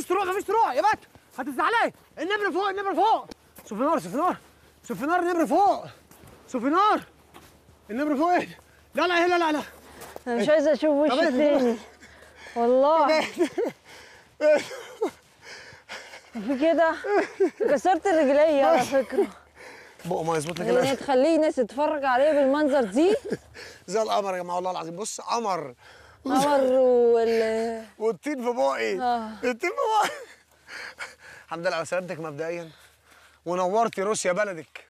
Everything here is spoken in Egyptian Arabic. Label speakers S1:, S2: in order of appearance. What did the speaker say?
S1: مفيش طلوع مفيش طلوع يا بت هتزعلي النمر فوق النمر فوق سوفينار سوفينار سوفينار النمر فوق سوفينار النمر فوق ايه لا لا لا لا لا
S2: انا مش عايزه اشوف وشك
S1: طب إيه؟
S2: تاني والله في كده كسرت رجلي على فكره
S1: بقه ما يظبط لك
S2: يعني
S1: كده
S2: تخليه ناس تتفرج عليه بالمنظر دي
S1: زي القمر يا جماعه والله العظيم بص قمر
S2: قمر وال
S1: والطين في بقي
S2: آه.
S1: الطين في بقي الحمد لله على سلامتك مبدئيا ونورتي روسيا بلدك